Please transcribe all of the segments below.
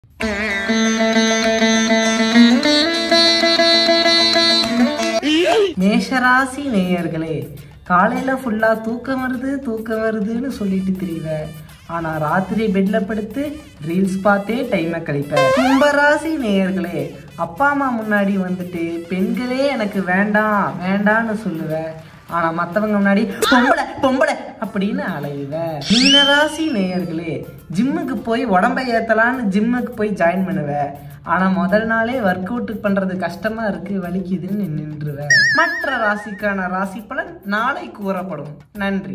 மேஷராசி நேயர்களே காலையில ஃபுல்லா தூக்கம் வருது தூக்கம் வருதுன்னு சொல்லிட்டு திரிவ ஆனா ராத்திரி பெட்ல படுத்து ரீல்ஸ் பார்த்தே டைமை கழிப்ப கும்பராசி நேயர்களே அப்பா அம்மா முன்னாடி வந்துட்டு பெண்களே எனக்கு வேண்டாம் வேண்டான்னு சொல்லுவ ஆனா மத்தவங்க முன்னாடி பொம்பளை பொம்பளை அப்படின்னு அலையுவ மீனராசி நேயர்களே ஜிம்முக்கு போய் உடம்பை ஏத்தலான்னு ஜிம்முக்கு போய் ஜாயின் பண்ணுவ ஆனா முதல் நாளே ஒர்க் அவுட் பண்றது கஷ்டமா இருக்கு வலிக்குதுன்னு நின்றுவ மற்ற ராசிக்கான ராசி பலன் நாளை கூறப்படும் நன்றி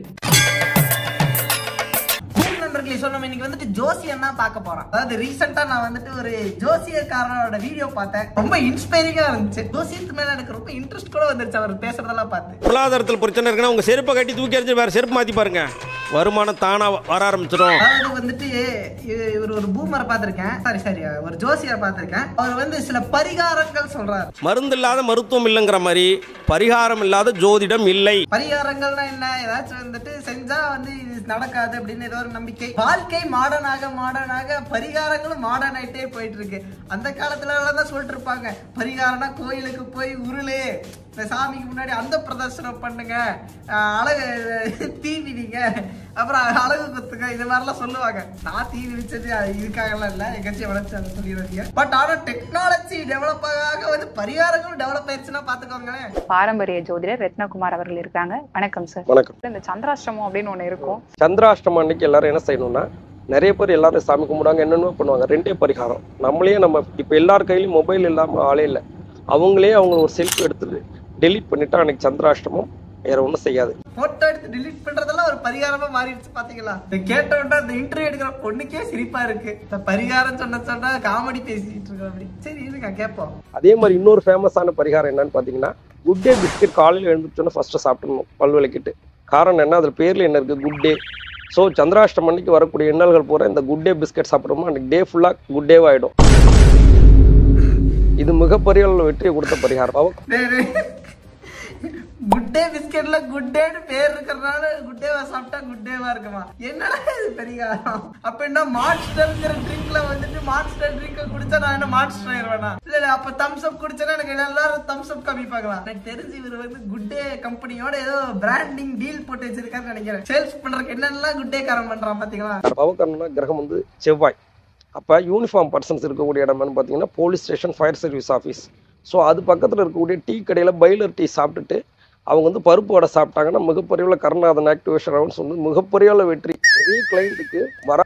பூம் நண்பர்களே சொன்னோம் இன்னைக்கு வந்துட்டு ஜோசியம் தான் பார்க்க போறோம் அதாவது ரீசெண்டா நான் வந்துட்டு ஒரு ஜோசியக்காரனோட வீடியோ பார்த்தேன் ரொம்ப இன்ஸ்பைரிங்கா இருந்துச்சு ஜோசியத்து மேல எனக்கு ரொம்ப இன்ட்ரெஸ்ட் கூட வந்துருச்சு அவர் பேசுறதெல்லாம் பார்த்து பொருளாதாரத்தில் பிரச்சனை இருக்குன்னா உங்க செருப்பை கட்டி தூக்கி எறிஞ்சு வேற செருப்பு மாத்தி பாருங்க வருமானம் தானா வர ஆரம்பிச்சிடும் அதாவது வந்துட்டு இ- இவர் ஒரு பூமரை பார்த்திருக்கேன் சாரி சாரி ஒரு ஜோசியரை பார்த்திருக்கேன் அவர் வந்து சில பரிகாரங்கள் சொல்றாரு மருந்து இல்லாத மருத்துவம் இல்லைங்கிற மாதிரி பரிகாரம் இல்லாத ஜோதிடம் இல்லை பரிகாரங்கள்னா என்ன ஏதாச்சும் வந்துட்டு செஞ்சா வந்து இது நடக்காது அப்படின்னு ஏதோ ஒரு நம்பிக்கை வாழ்க்கை மாடர்னாக மாடர்னாக பரிகாரங்களும் மாடர்ன் ஆயிட்டே போயிட்டு இருக்கு அந்த காலத்துல எல்லாம் தான் சொல்லிட்டு இருப்பாங்க பரிகாரம்னா கோயிலுக்கு போய் உருளு இந்த சாமிக்கு முன்னாடி அந்த பிரதர்சனம் பண்ணுங்க அஹ் அழகு தீ மிதிங்க அப்புறம் அழகு குத்துங்க இது மாதிரிலாம் சொல்லுவாங்க நான் தீ மிதிச்சது இதுக்காகலாம் இல்லை எங்கேயாச்சும் வளர்ச்சி அதை சொல்லிடுறீங்க பட் ஆனால் டெக்னாலஜி டெவலப் ஆக வந்து பரிகாரங்களும் டெவலப் ஆயிடுச்சுன்னா பார்த்துக்கோங்களேன் பாரம்பரிய ஜோதிடர் ரத்னகுமார் அவர்கள் இருக்காங்க வணக்கம் சார் வணக்கம் இந்த சந்திராஷ்டமம் அப்படின்னு ஒண்ணு இருக்கும் சந்திராஷ்டமம் அன்னைக்கு எல்லாரும் என்ன செய்யணும்னா நிறைய பேர் எல்லாரும் சாமி கும்பிடுவாங்க என்னென்ன பண்ணுவாங்க ரெண்டே பரிகாரம் நம்மளே நம்ம இப்போ எல்லார் கையிலயும் மொபைல் இல்லாமல் ஆளே இல்லை அவங்களே அவங்க ஒரு செல்ஃபி எடுத்துட்டு டெலீட் பண்ணிட்டா அன்னைக்கு சந்திராஷ்டமம் வேற ஒன்றும் செய்யாது போட்டோ எடுத்து delete பண்றதெல்லாம் ஒரு பரிகாரமா மாறிடுச்சு பாத்தீங்களா இந்த கேட்ட உடனே அந்த இன்டர்வியூ எடுக்கிற பொண்ணுக்கே சிரிப்பா இருக்கு இந்த பரிகாரம் சொன்ன சொன்னா காமெடி பேசிட்டு இருக்கோம் அப்படி சரி இருங்க கேட்போம் அதே மாதிரி இன்னொரு ஃபேமஸான பரிகாரம் என்னன்னு பார்த்தீங்கன்னா குட் டே பிஸ்கெட் காலையில் எழுந்திரிச்சோன்னே ஃபர்ஸ்ட் சாப்பிடணும் பல் விளக்கிட்டு காரணம் என்ன அதில் பேரில் என்ன இருக்குது குட் டே ஸோ சந்திராஷ்டம் அன்னைக்கு வரக்கூடிய எண்ணல்கள் பூரா இந்த குட் டே பிஸ்கெட் சாப்பிட்றோமோ அன்னைக்கு டே ஃபுல்லாக குட் டேவாக ஆகிடும் இது மிகப்பெரிய அளவுல வெற்றியை கொடுத்த பரிகாரம் அவ- குட் டே பிஸ்கெட்ல குட் டேன்னு பேர் இருக்கிறதுனால குட் டேவா சாப்பிட்டா குட் டேவா இருக்குமா என்னடா இது பரிகாரம் அப்ப என்ன மான்ஸ்டர்ங்கிற ட்ரிங்க்ல வந்துட்டு மான்ஸ்டர் ட்ரிங்க் குடிச்சா நான் என்ன மான்ஸ்டர் ஆயிருவேனா இல்ல இல்ல அப்ப தம்ஸ் அப் குடிச்சேன்னா எனக்கு எல்லாரும் தம்ஸ் அப் காமிப்பாங்களா எனக்கு தெரிஞ்சு இவர் வந்து குட் டே கம்பெனியோட ஏதோ பிராண்டிங் டீல் போட்டு வச்சிருக்காருன்னு நினைக்கிறேன் சேல்ஸ் பண்றதுக்கு என்னெல்லாம் குட் டே காரம் பண்றான் பாத்தீங்களா பவகர்ணனா கிரகம் வந்து செவ்வாய் அப்போ யூனிஃபார்ம் பர்சன்ஸ் இருக்கக்கூடிய இடம்னு பார்த்தீங்கன்னா police station fire service office so அது பக்கத்தில் இருக்கக்கூடிய டீ கடையில் பைலர் டீ சாப்பிட்டுட்டு அவங்க வந்து பருப்பு வடை சாப்பிட்டாங்கன்னா மிகப்பெரிய அளவுல கருணாதன் ஆக்டிவேஷன் ரவுண்ட்ஸ் வந்து மிகப்பெரிய அளவு வெற்றி பெரிய கிளைண்ட்டுக்கு வர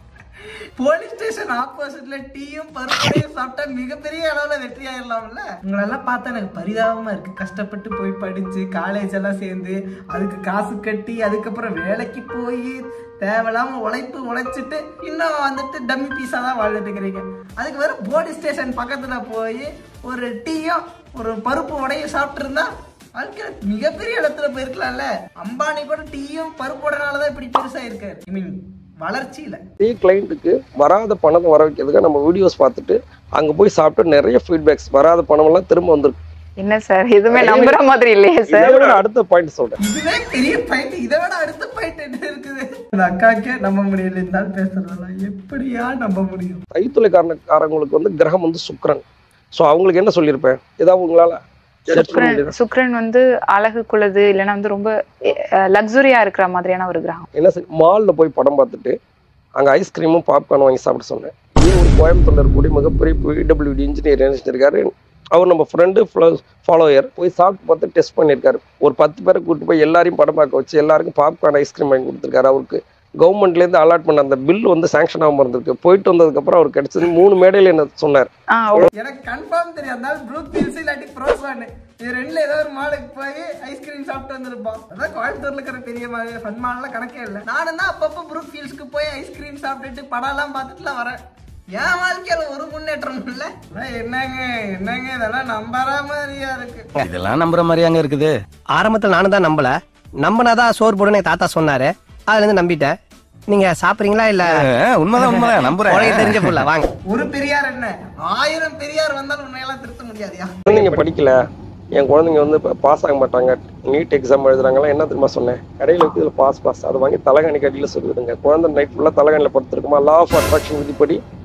போலீஸ் ஸ்டேஷன் ஆப்போசிட்ல டீயும் பருப்பையும் சாப்பிட்டா மிகப்பெரிய அளவுல வெற்றி ஆயிடலாம்ல உங்களெல்லாம் பார்த்தா எனக்கு பரிதாபமா இருக்கு கஷ்டப்பட்டு போய் படிச்சு காலேஜ் எல்லாம் சேர்ந்து அதுக்கு காசு கட்டி அதுக்கப்புறம் வேலைக்கு போய் தேவையில்லாம உழைப்பு உழைச்சிட்டு இன்னும் வந்துட்டு டம்மி பீஸா தான் வாழ்ந்துட்டு இருக்கிறீங்க அதுக்கு வேற போலீஸ் ஸ்டேஷன் பக்கத்துல போய் ஒரு டீயும் ஒரு பருப்பு உடையும் சாப்பிட்டு இருந்தா வாழ்க்கையில மிகப்பெரிய இடத்துல போயிருக்கலாம்ல அம்பானி கூட டீயும் பருப்போடனாலதான் இப்படி பெருசா இருக்காரு ஐ மீன் வளர்ச்சியில பெரிய கிளைண்ட்டுக்கு வராத பணத்தை வர வைக்கிறதுக்கு நம்ம வீடியோஸ் பார்த்துட்டு அங்கே போய் சாப்பிட்டு நிறைய ஃபீட்பேக்ஸ் வராத பணமெல்லாம் திரும்ப வந்திருக்கு என்ன சார் எதுவுமே நம்புற மாதிரி இல்லையே இதை சார் விட அடுத்த பாயிண்ட் சொல்றேன் இதுவே பெரிய பாயிண்ட் இதை விட அடுத்த பாயிண்ட் என்ன இருக்குது அந்த அக்காக்கே நம்ப முடியல இருந்தாலும் பேசுறதெல்லாம் எப்படியா நம்ப முடியும் கைத்தொழில்காரக்காரங்களுக்கு வந்து கிரகம் வந்து சுக்கிரன் ஸோ அவங்களுக்கு என்ன சொல்லியிருப்பேன் ஏதாவது உங்களால judge பண்ண சுக்ரன் முடியுதா? சுக்ரன் வந்து அழகுக்குள்ளது இல்லைன்னா வந்து ரொம்ப லக்ஸுரியா இருக்கிற மாதிரியான ஒரு கிரகம் என்ன செய் மாலில் போய் படம் பார்த்துட்டு அங்கே ஐஸ்கிரீமும் பாப்கார்ன் வாங்கி சாப்பிட சொன்னேன் இதே ஒரு கோயம்புத்தூர்ல இருக்கக்கூடிய மிகப்பெரிய பிடபிள்யூடி இன்ஜினியர் என்ன செஞ்சிருக்காரு அவர் நம்ம ஃப்ரெண்டு ஃபாலோயர் போய் சாப்பிட்டு பார்த்து டெஸ்ட் பண்ணியிருக்காரு ஒரு பத்து பேரை கூட்டு போய் எல்லாரையும் படம் பார்க்க வச்சு எல்லாருக்கும் பாப்கார்ன் ஐஸ்கிரீம் வாங்கி கொடுத்துருக்காரு அவருக்கு கவர்மெண்ட்லேருந்து அலாட் பண்ண அந்த பில் வந்து சாங்ஷன் ஆகாம இருந்திருக்கு போயிட்டு வந்ததுக்கப்புறம் அவர் கிடைச்சது மூணு மேடையில் என்ன சொன்னார் ஆ எனக்கு கன்ஃபார்ம் தெரியும் அதனால ப்ரூக் பீல்ஸ் இல்லாட்டி ப்ரோசான் இது ரெண்டுல ஏதோ ஒரு மாலுக்கு போய் ஐஸ்கிரீம் சாப்பிட்டு வந்திருப்போம் அதான் கோயம்புத்தூர்ல இருக்கிற பெரிய மால் ஃபன் மால்லாம் கணக்கே இல்லை நானும் தான் அப்பப்போ ப்ரூக் ஃபீல்ஸ்க்கு போய் ஐஸ்கிரீம் சாப்பிட்டுட்டு படம்லாம் பார்த்துட்டுலாம் வரேன் என் வாழ்க்கையில ஒரு முன்னேற்றம் இல்ல அதான் என்னங்க என்னங்க இதெல்லாம் நம்புற மாதிரியா இருக்கு இதெல்லாம் நம்புற மாதிரியாங்க இருக்குது ஆரம்பத்தில் நானும் தான் நம்பல நம்பினாதான் சோறு போடுன்னு எங்க தாத்தா சொன்னாரு அதுல இருந்து நம்பிட்டேன் நீங்க சாப்பிடுறீங்களா இல்ல அஹ், உண்மைதான் உண்மைதான் நம்புறேன் உனக்கு தெரிஞ்ச புள்ள வாங்க ஒரு பெரியார் என்ன ஆயிரம் பெரியார் வந்தாலும் உன்னையெல்லாம் திருத்த முடியாதுயா குழந்தைங்க படிக்கல என் குழந்தைங்க வந்து பாஸ் ஆக மாட்டாங்க நீட் எக்ஸாம் எழுதுறாங்களா என்ன தெரியுமா சொன்னேன் கடையில் இருக்குது பாஸ் பாஸ் அதை வாங்கி தலைகாணி கட்டியில் சொல்லிவிடுங்க குழந்தை நைட் ஃபுல்லாக தலைகாணியில் படுத்துருக்குமா லா ஆஃப் அட்ராக்ஷன் விதிப்படி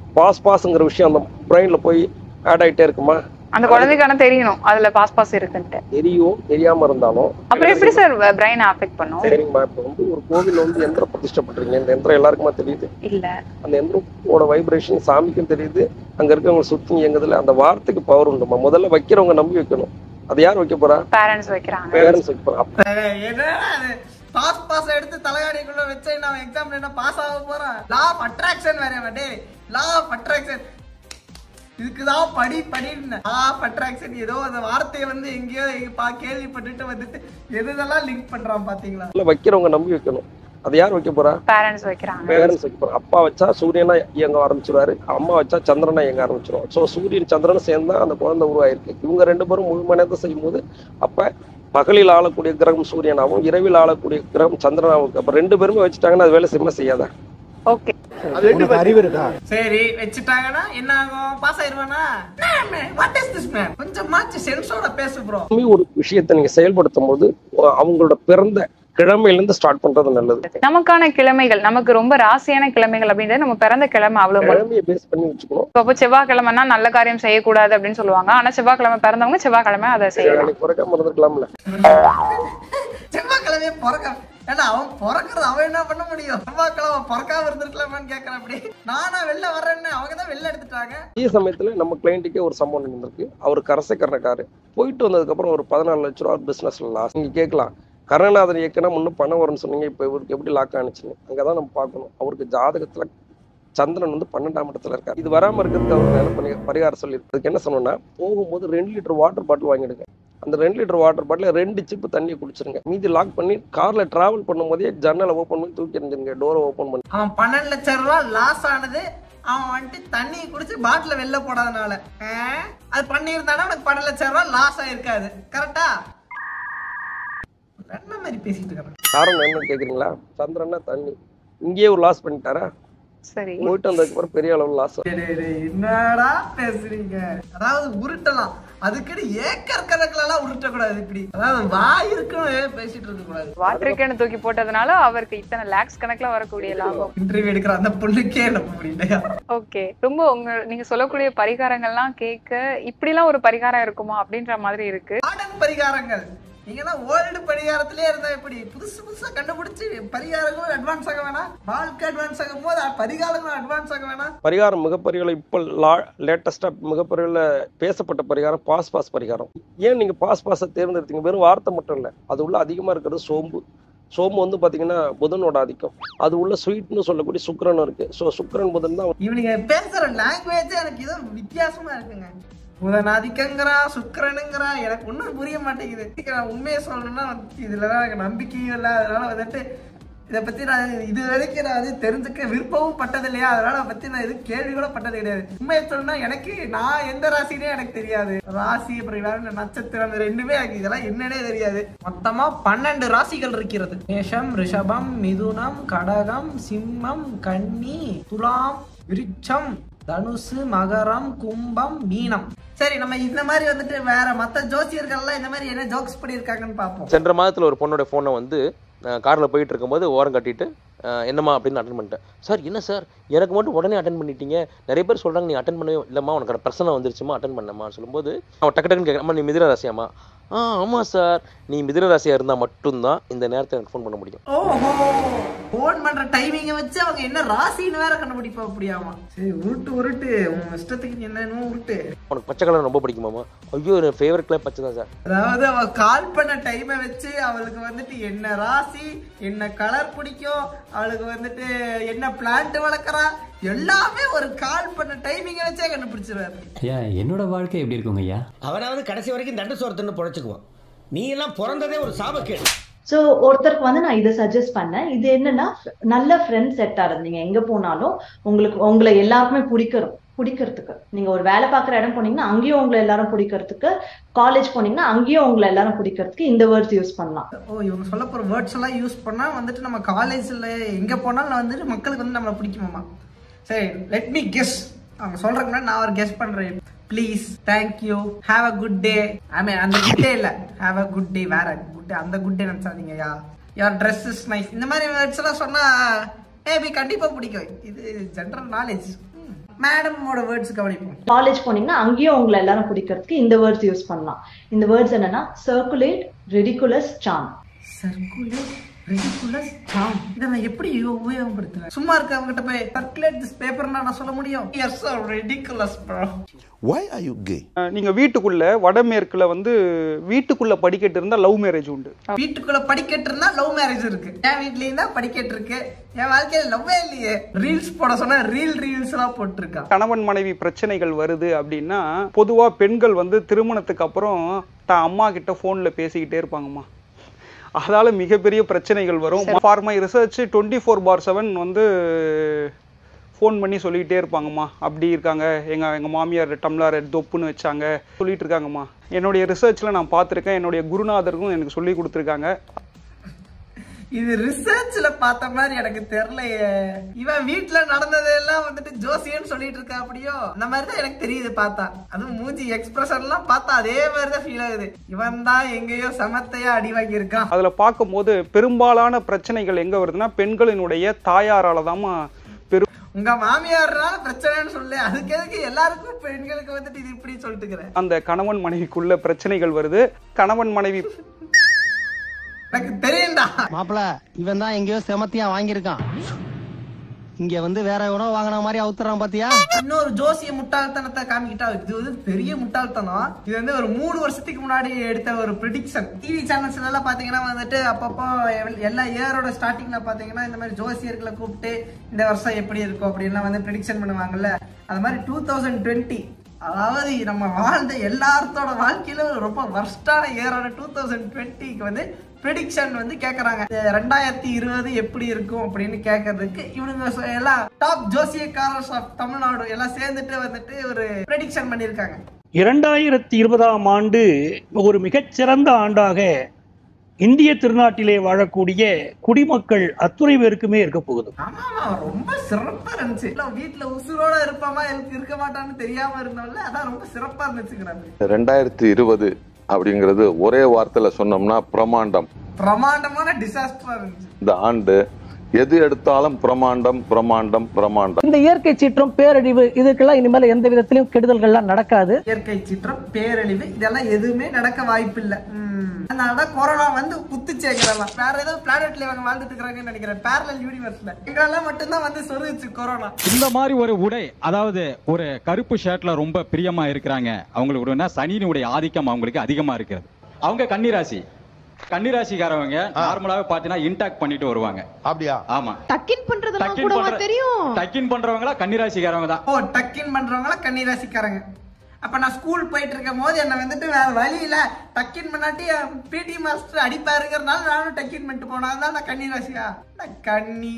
பாஸ் பாஸ்ங்கிற விஷயம் அந்த பிரெயின்ல போய் ஆட் ஆயிட்டே இருக்குமா அந்த குழந்தைக்கு ஆனா தெரியணும் அதுல பாஸ் பாஸ் இருக்குன்ட்டு தெரியும் தெரியாம இருந்தாலும் அப்புறம் எப்படி சார் பிரெயின் அஃபெக்ட் பண்ணும் சரிங்கம்மா இப்போ வந்து ஒரு கோவில் வந்து எந்திரம் பிரதிஷ்டை பண்றீங்க இந்த எந்திரம் எல்லாருக்குமா தெரியுது இல்ல அந்த எந்திரத்தோட வைப்ரேஷன் சாமிக்கும் தெரியுது அங்க இருக்கவங்க சுத்தி இயங்குதுல அந்த வார்த்தைக்கு பவர் உண்டுமா முதல்ல வைக்கிறவங்க நம்பி வைக்கணும் அது யார் வைக்க போறா பேரண்ட்ஸ் வைக்கிறாங்க பேரண்ட்ஸ் வைக்க போறா அப்ப என்னடா அது பாஸ் பாஸ் எடுத்து தலைகாடிக்குள்ள வச்சு நான் எக்ஸாம்ல என்ன பாஸ் ஆக போறேன் லா ஆஃப் அட்ராக்ஷன் வேற டே லா ஆஃப் அட்ராக்ஷன் இதுக்குதான் படி படின்னு லா ஆஃப் அட்ராக்ஷன் ஏதோ அந்த வார்த்தையை வந்து எங்கேயோ எங்க பா கேள்விப்பட்டுட்டு வந்துட்டு எது இதெல்லாம் லிங்க் பண்றான் பாத்தீங்களா முதல்ல வைக்கிறவங்க நம்பி வைக்கணும் அது யார் வைக்க போறா பேரண்ட்ஸ் வைக்கிறாங்க பேரண்ட்ஸ் வைக்க போறா அப்பா வச்சா சூரியனா இயங்க ஆரம்பிச்சிருவாரு அம்மா வச்சா சந்திரனா இயங்க ஆரம்பிச்சிரும் ஸோ சூரியன் சந்திரன் சேர்ந்தா அந்த குழந்தை உருவாயிருக்கு இவங்க ரெண்டு பேரும் முழு மனதை செய்யும் போது அப்ப பகலில் ஆளக்கூடிய கிரகம் சூரியனாகவும் இரவில் ஆளக்கூடிய கிரகம் சந்திரனாகவும் அப்ப ரெண்டு பேருமே வச்சுட்டாங்கன்னா அது வேலை செய்ய செய்யாதா ஓகே சரி வச்சுட்டாங்கன்னா என்ன ஆகும் பாஸ் ஆயிருவானா வாட் இஸ் திஸ் மேன் கொஞ்சமாச்சு சென்ஸோட பேசு ப்ரோ எப்பவுமே ஒரு விஷயத்தை நீங்க செயல்படுத்தும் போது அவங்களோட பிறந்த கிழமையில இருந்து ஸ்டார்ட் பண்றது நல்லது நமக்கான கிழமைகள் நமக்கு ரொம்ப ராசியான கிழமைகள் அப்படின்றது நம்ம பிறந்த கிழமை அவ்வளவு மட்டும். கிழமையை பேஸ் பண்ணி வச்சுக்கணும் இப்போ அப்போ செவ்வாய்க்கிழமைனா நல்ல காரியம் செய்யக்கூடாது அப்படின்னு சொல்லுவாங்க ஆனா செவ்வாய்க்கிழமை பிறந்தவங்க செவ்வாய்க்கிழமை அதை செய்யலாம் அன்னைக்கு குறைக்காம இருந்திருக்கலாம்ல செவ்வாய்க்கிழமையே பிறக்க ஏன்னா அவன் பிறக்கிறது அவன் என்ன பண்ண முடியும் செவ்வாய்க்கிழமை பிறக்காம இருந்திருக்கலாமான்னு கேட்கறான் அப்படி நானா வெளில வர்றேன்னு அவங்க தான் வெளில எடுத்துட்டாங்க அதே சமயத்துல நம்ம கிளைண்ட்டுக்கே ஒரு சம்பவம் நடந்திருக்கு அவர் கரசக்கரணக்காரு போயிட்டு வந்ததுக்கு அப்புறம் ஒரு பதினாலு லட்ச ரூபா பிசினஸ்ல லாஸ் நீங்க கேட்கலாம் கருணாநாதன் இயக்குனா முன்னும் பணம் வரும்னு சொன்னீங்க இப்போ இவருக்கு எப்படி லாக் ஆனிச்சுன்னு அங்கதான் நம்ம பார்க்கணும் அவருக்கு ஜாதகத்துல சந்திரன் வந்து பன்னெண்டாம் இடத்துல இருக்காரு இது வராம இருக்கிறதுக்கு அவர் என்ன பண்ணி பரிகாரம் சொல்லியிருக்கு அதுக்கு என்ன சொன்னோம்னா போகும்போது ரெண்டு லிட்டர் வாட்டர் பாட்டில் வாங்கிடுங்க அந்த ரெண்டு லிட்டர் வாட்டர் பாட்டில் ரெண்டு சிப்பு தண்ணியை குடிச்சிருங்க மீதி லாக் பண்ணி கார்ல டிராவல் பண்ணும்போதே ஜன்னலை ஓப்பன் பண்ணி தூக்கி எறிஞ்சிருங்க டோரை ஓப்பன் பண்ணி அவன் பன்னெண்டு லட்சம் ரூபாய் லாஸ் ஆனது அவன் வந்துட்டு தண்ணி குடிச்சு பாட்டில வெளில போடாதனால ஆ? அது பண்ணியிருந்தானா அவனுக்கு பன்னெண்டு லட்சம் ரூபாய் லாஸ் ஆயிருக்காது கரெக்டா என்ன மாதிரி பேசிட்டு இருக்கான் காரணம் என்னன்னு கேக்குறீங்களா சந்திரன்னா தண்ணி இங்கேயே ஒரு லாஸ் பண்ணிட்டாரா சரி போயிட்டு வந்ததுக்கு அப்புறம் பெரிய அளவு லாஸ் டேய், டேய், என்னடா பேசுறீங்க அதாவது உருட்டலாம் அதுக்குன்னு ஏக்கர் கணக்குல எல்லாம் உருட்டக்கூடாது இப்படி அதாவது வாய் இருக்கணும் பேசிட்டு இருக்க கூடாது வாட்டர் கேன் தூக்கி போட்டதுனால அவருக்கு இத்தனை லேக்ஸ் கணக்குல வரக்கூடிய லாபம் இன்டர்வியூ எடுக்கிற அந்த பொண்ணுக்கே நம்ப முடியலையா ஓகே ரொம்ப உங்க நீங்க சொல்லக்கூடிய பரிகாரங்கள்லாம் கேட்க இப்படிலாம் ஒரு பரிகாரம் இருக்குமா அப்படின்ற மாதிரி இருக்கு மாடர்ன் பரிகாரங்கள் நீங்கெல்லாம் ஓல்டு பரிகாரத்திலே இருந்தா எப்படி புதுசு புதுசா கண்டுபிடிச்சு பரிகாரங்களும் அட்வான்ஸ் ஆக வேணாம் வாழ்க்கை அட்வான்ஸ் ஆகும் போது பரிகாரங்களும் அட்வான்ஸ் ஆக வேணாம் பரிகாரம் மிகப்பெரிய இப்போ லா லேட்டஸ்டா மிகப்பெரிய பேசப்பட்ட பரிகாரம் பாஸ் பாஸ் பரிகாரம் ஏன் நீங்க பாஸ் பாஸை தேர்ந்தெடுத்தீங்க வெறும் வார்த்தை மட்டும் இல்ல அது உள்ள அதிகமா இருக்கிறது சோம்பு சோம்பு வந்து பாத்தீங்கன்னா புதனோட ஆதிக்கம் அது உள்ள ஸ்வீட்னு சொல்லக்கூடிய சுக்கிரன் இருக்கு ஸோ சுக்கிரன் புதன் தான் இவனுங்க பேசுற லாங்குவேஜ் எனக்கு ஏதோ வித்தியாசமா இருக்குங்க புதனாதிக்கங்கிறான் சுக்கிரனுங்கிறான் எனக்கு ஒன்றும் புரிய மாட்டேங்குது இதுக்கு நான் உண்மையை சொல்லணும்னா வந்து இதுலலாம் எனக்கு நம்பிக்கையும் இல்லை அதனால வந்துட்டு இதை பத்தி நான் இது வரைக்கும் நான் அது தெரிஞ்சுக்க விருப்பமும் பட்டது இல்லையா அதனால அதை பத்தி நான் எதுவும் கேள்வி கூட பட்டது கிடையாது உண்மையை சொல்லணும்னா எனக்கு நான் எந்த ராசினே எனக்கு தெரியாது ராசி அப்புறம் வேற நட்சத்திரம் அந்த ரெண்டுமே எனக்கு இதெல்லாம் என்னன்னே தெரியாது மொத்தமா பன்னெண்டு ராசிகள் இருக்கிறது மேஷம் ரிஷபம் மிதுனம் கடகம் சிம்மம் கன்னி துலாம் விருட்சம் தனுசு மகரம் கும்பம் மீனம் சரி நம்ம இந்த மாதிரி வந்துட்டு வேற மத்த ஜோசியர்கள்லாம் இந்த மாதிரி என்ன ஜோக்ஸ் பண்ணியிருக்காங்கன்னு பார்ப்போம் சென்ற மாதத்தில் ஒரு பொண்ணோட ஃபோனை வந்து காரில் போயிட்டு இருக்கும்போது ஓரம் கட்டிட்டு அஹ், என்னம்மா அப்படின்னு அட்டன் பண்ணிட்டேன் சார் என்ன சார் எனக்கு மட்டும் உடனே அட்டன் பண்ணிட்டீங்க நிறைய பேர் சொல்கிறாங்க நீ அட்டன் பண்ணவே இல்லைம்மா உனக்கு பிரச்சனை வந்துருச்சுமா அட்டன் பண்ணம்மா சொல்லும்போது அவன் டக்கு டக்குன்னு கேட்குறம்மா நீ மிதிர ராசியாம்மா ஆ ஆமாம் சார் நீ மிதிர ராசியாக இருந்தால் மட்டும்தான் இந்த நேரத்தை எனக்கு ஃபோன் பண்ண முடியும் ஓஹோ ஃபோன் பண்ற டைமிங்கை வச்சு அவங்க என்ன ராசின்னு வேற கண்டுபிடிப்பா அப்படியாமா சரி உருட்டு உருட்டு உன் இஷ்டத்துக்கு நீ என்னன்னு உருட்டு உனக்கு பச்சை கலர் ரொம்ப பிடிக்குமாம்மா ஐயோ என் ஃபேவரட் கலர் பச்சை தான் சார் அதாவது அவ கால் பண்ண டைமை வச்சு அவளுக்கு வந்துட்டு என்ன ராசி என்ன கலர் பிடிக்கும் அவளுக்கு வந்துட்டு என்ன பிளான்ட் வளர்க்குறா எல்லாமே ஒரு கால் பண்ண டைமிங்கை வச்சே கண்டுபிடிச்சிருவாரு ஐயா என்னோட வாழ்க்கை எப்படி இருக்குங்க ஐயா அவனாவது கடைசி வரைக்கும் தண்டு சோறு தின்னு பொழைச்சுக்குவான் நீ எல்லாம் பிறந்ததே ஒரு சாபக்கேடு ஸோ ஒருத்தருக்கு வந்து நான் இதை சஜஸ்ட் பண்ணேன் இது என்னன்னா நல்ல ஃப்ரெண்ட் செட்டா இருந்தீங்க எங்க போனாலும் உங்களுக்கு உங்களை எல்லாருக்குமே பிடிக்கிறோம் பிடிக்கிறதுக்கு நீங்க ஒரு வேலை பார்க்குற இடம் போனீங்கன்னா அங்கேயும் உங்களை எல்லாரும் பிடிக்கிறதுக்கு காலேஜ் போனீங்கன்னா அங்கேயும் உங்களை எல்லாரும் பிடிக்கிறதுக்கு இந்த வேர்ட்ஸ் யூஸ் பண்ணலாம் ஓ இவங்க சொல்ல போற வேர்ட்ஸ் எல்லாம் யூஸ் பண்ணா வந்துட்டு நம்ம காலேஜ்ல எங்க போனாலும் வந்துட்டு மக்களுக்கு வந்து நம்மளை பிடிக்குமாமா சரி லெட் மீ கெஸ் அவங்க சொல்றதுக்கு முன்னாடி நான் ஒரு கெஸ் பண்றேன் please thank you have a good day I mean அந்த குட் டே இல்ல ஹாவ் அ குட் டே வேற குட் டே அந்த குட் டே நினைச்சாதீங்க யா யார் ட்ரெஸ் இஸ் நைஸ் இந்த மாதிரி வேர்ட்ஸ் எல்லாம் சொன்னா மேபி கண்டிப்பா பிடிக்கும் இது ஜென்ரல் நாலேஜ் மேடமோட வேர்ட்ஸ் கவனிப்போம் காலேஜ் போனீங்கன்னா அங்கேயும் உங்களை எல்லாரும் பிடிக்கிறதுக்கு இந்த வேர்ட்ஸ் யூஸ் பண்ணலாம் இந்த வேர்ட்ஸ் என்னன்னா circulate ridiculous sham circulate ridiculous sham இதை நான் எப்படி உபயோகப்படுத்துவேன் சும்மா இருக்கவங்ககிட்ட போய் சர்க்குலேட் திஸ் பேப்பர்னா நான் சொல்ல முடியும் yes ridiculous bro Why are you gay? நீங்க வீட்டுக்குள்ள வடமேற்குல வந்து வீட்டுக்குள்ள படிக்கட்டு இருந்தா லவ் மேரேஜ் உண்டு வீட்டுக்குள்ள படிக்கட்டு இருந்தா லவ் மேரேஜ் இருக்கு என் வீட்லயும் தான் படிக்கட்டு இருக்கு என் வாழ்க்கையில லவ்வே இல்லையே ரீல்ஸ் போட சொன்னா ரீல் ரீல்ஸ் எல்லாம் போட்டிருக்கான் கணவன் மனைவி பிரச்சனைகள் வருது அப்படின்னா பொதுவா பெண்கள் வந்து திருமணத்துக்கு அப்புறம் தான் அம்மா கிட்ட போன்ல பேசிக்கிட்டே இருப்பாங்கம்மா அதால மிகப்பெரிய பிரச்சனைகள் வரும் for my research twenty four bar seven வந்து ஃபோன் பண்ணி சொல்லிக்கிட்டே இருப்பாங்கம்மா அப்படி இருக்காங்க எங்கள் எங்கள் மாமியார் டம்ளர் தொப்புன்னு வச்சாங்க சொல்லிட்டு இருக்காங்கம்மா என்னுடைய ரிசர்ச்சில் நான் பார்த்துருக்கேன் என்னுடைய குருநாதருக்கும் எனக்கு சொல்லி கொடுத்துருக்காங்க இது ரிசர்ச்ல பார்த்த மாதிரி எனக்கு தெரியலையே இவன் வீட்ல நடந்ததெல்லாம் வந்துட்டு ஜோசியன்னு சொல்லிட்டு இருக்கா அப்படியோ அந்த மாதிரி தான் எனக்கு தெரியுது பார்த்தா அதுவும் மூஞ்சி எக்ஸ்பிரஷன் எல்லாம் பார்த்தா அதே மாதிரி தான் ஃபீல் ஆகுது இவன் தான் எங்கேயோ சமத்தையா அடி வாங்கி இருக்கான் அதில் பார்க்கும்போது பெரும்பாலான பிரச்சனைகள் எங்கே வருதுன்னா பெண்களினுடைய தாயாரால தாம்மா பெரும் உங்க மாமியார்னால பிரச்சனைன்னு சொல்லு அதுக்கு எதுக்கு எல்லாருக்கும் பெண்களுக்கு வந்துட்டு இது இப்படி சொல்லிட்டு இருக்கிற அந்த கணவன் மனைவிக்குள்ள பிரச்சனைகள் வருது கணவன் மனைவி எனக்கு தெரியும்டா மாப்பிள இவன் தான் எங்கேயோ செமத்தியா வாங்கியிருக்கான் இங்க வந்து வேற உணவு வாங்கின மாதிரி அவுத்துறான் பாத்தியா இன்னொரு ஜோசிய முட்டாள்தனத்தை காமிக்கிட்டா இது வந்து பெரிய முட்டாள்தனம் இது வந்து ஒரு மூணு வருஷத்துக்கு முன்னாடி எடுத்த ஒரு ப்ரிடிக்ஷன் டிவி சேனல்ஸ்ல எல்லாம் பாத்தீங்கன்னா வந்துட்டு அப்பப்போ எல்- எல்லா இயரோட ஸ்டார்டிங்ல பாத்தீங்கன்னா இந்த மாதிரி ஜோசியர்களை கூப்பிட்டு இந்த வருஷம் எப்படி இருக்கும் அப்படின்லாம் வந்து ப்ரிடிக்ஷன் பண்ணுவாங்கல்ல அது மாதிரி டூ தௌசண்ட் டுவெண்ட்டி அதாவது நம்ம வாழ்ந்த எல்லாத்தோட வாழ்க்கையில ரொம்ப வர்ஸ்டான இயரான டூ தௌசண்ட் டுவெண்ட்டிக்கு வந்து ப்ரிடிக்ஷன் வந்து கேக்குறாங்க இந்த ரெண்டாயிரத்தி இருபது எப்படி இருக்கும் அப்படின்னு கேட்கறதுக்கு இவனுங்க சொ- எல்லாம் டாப் ஜோசியக்காரர்ஸ் ஆஃப் தமிழ்நாடு எல்லாம் சேர்ந்துட்டு வந்துட்டு ஒரு ப்ரெடிக்ஷன் பண்ணியிருக்காங்க இரண்டாயிரத்தி இருபதாம் ஆண்டு ஒரு மிகச்சிறந்த ஆண்டாக இந்திய திருநாட்டிலே வாழக்கூடிய குடிமக்கள் அத்துணை பேருக்குமே இருக்க போகுது ஆமா ரொம்ப சிறப்பா இருந்துச்சு இல்ல வீட்டுல உசுரோட இருப்பாமா எனக்கு இருக்க மாட்டான்னு தெரியாம இருந்தோம்ல அதான் ரொம்ப சிறப்பா இருந்துச்சுங்கிறாங்க ரெண்டாயிரத்தி இருபது அப்படிங்கிறது ஒரே வார்த்தையில சொன்னோம்னா பிரமாண்டம் பிரமாண்டமான டிசாஸ்டரா இருந்துச்சு இந்த ஆண்டு எது எடுத்தாலும் பிரமாண்டம் பிரமாண்டம் பிரமாண்டம் இந்த இயற்கை சீற்றம் பேரழிவு இதுக்கெல்லாம் இனிமேல் எந்த விதத்திலும் கெடுதல்கள்லாம் நடக்காது இயற்கை சீற்றம் பேரழிவு இதெல்லாம் எதுவுமே நடக்க வாய்ப்பு இல்ல அதனாலதான் கொரோனா வந்து குத்துச்சு எங்களெல்லாம் வேற ஏதோ பிளானட்ல இவங்க வாழ்ந்துட்டு இருக்காங்கன்னு நினைக்கிறேன் பேரலல் யூனிவர்ஸ்ல எங்களெல்லாம் மட்டும்தான் வந்து சொருச்சு கொரோனா இந்த மாதிரி ஒரு உடை அதாவது ஒரு கருப்பு ஷர்ட்ல ரொம்ப பிரியமா இருக்கிறாங்க அவங்களுக்கு ஒரு சனியினுடைய ஆதிக்கம் அவங்களுக்கு அதிகமா இருக்கிறது அவங்க கன்னிராசி கன்னிராசிக்காரவங்க நார்மலாவே பாத்தீங்கன்னா இன்டாக்ட் பண்ணிட்டு வருவாங்க அப்படியா ஆமா டக்கின் பண்றதெல்லாம் டக்கின் கூடவா பண்ற- தெரியும் டக்கின் பண்றவங்களா கன்னிராசிக்காரவங்க தான் ஓ டக்கின் பண்றவங்கள கன்னிராசிக்காரங்க அப்ப நான் ஸ்கூல் போயிட்டு இருக்கும் போது என்ன வந்துட்டு வேற வழி இல்ல டக்கின் பண்ணாட்டி பிடி மாஸ்டர் அடிப்பாருங்கிறனால நானும் டக்கின் பண்ணிட்டு போனா தான் நான் கன்னிராசியா நான் கன்னி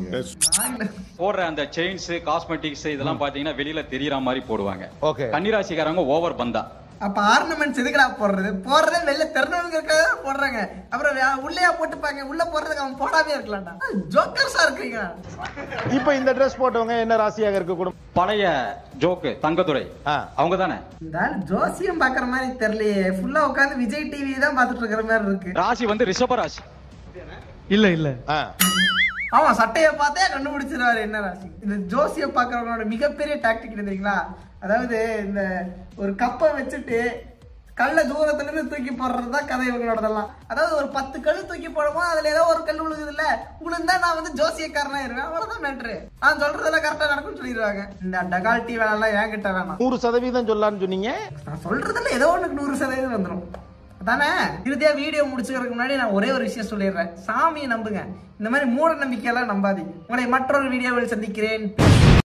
போடுற அந்த செயின்ஸ் காஸ்மெட்டிக்ஸ் இதெல்லாம் பாத்தீங்கன்னா வெளியில தெரியற மாதிரி போடுவாங்க ஓகே கன்னிராசிக்காரவங்க ஓவர் பந்தா அப்ப ஆர்னமெண்ட்ஸ் எதுக்குடா போடுறது போடுறதே வெளில திறனவங்களுக்காக போடுறாங்க அப்புறம் வே- உள்ளேயா போட்டுப்பாங்க உள்ள போடுறதுக்கு அவன் போடாமே இருக்கலாம்டா ஜோக்கர்ஸா இருக்கீங்க இப்ப இந்த ட்ரெஸ் போட்டவங்க என்ன ராசியாக இருக்க கூடும் பழைய ஜோக்கு தங்கதுரை அவங்க தானே இந்த ஆள் ஜோசியம் பாக்குற மாதிரி தெரியலையே ஃபுல்லா உட்காந்து விஜய் டிவி தான் பாத்துட்டு இருக்கிற மாதிரி இருக்கு ராசி வந்து ரிஷப ராசி இல்ல இல்ல ஆமா சட்டைய பார்த்தே கண்டுபிடிச்சிருவாரு என்ன ராசி இந்த ஜோசிய பாக்குறவங்களோட மிகப்பெரிய டாக்டிக் தெரியுங்களா அதாவது இந்த ஒரு கப்பை வச்சுட்டு கல்ல தூரத்துல இருந்து தூக்கி போடுறதுதான் கதை இவங்களோடதெல்லாம் அதாவது ஒரு பத்து கல் தூக்கி போடும்போது அதுல ஏதோ ஒரு கல் விழுகுது இல்ல விழுந்தா நான் வந்து ஜோசியக்காரனா இருவேன் அவ்வளவுதான் மேட்ரு நான் சொல்றதெல்லாம் கரெக்டா நடக்கும்னு சொல்லிடுவாங்க இந்த டகால்ட்டி வேலை எல்லாம் என்கிட்ட வேணாம் நூறு சதவீதம் சொல்லலாம்னு சொன்னீங்க நான் சொல்றதுல ஏதோ ஒண்ணுக்கு நூறு சதவீதம் வந்துடும் அதானே இறுதியா வீடியோ முடிச்சுக்கிறதுக்கு முன்னாடி நான் ஒரே ஒரு விஷயம் சொல்லிடுறேன் சாமியை நம்புங்க இந்த மாதிரி மூட நம்பிக்கையெல்லாம் நம்பாதீங்க உங்களை மற்றொரு வீடியோவில் சந்திக்கிறேன்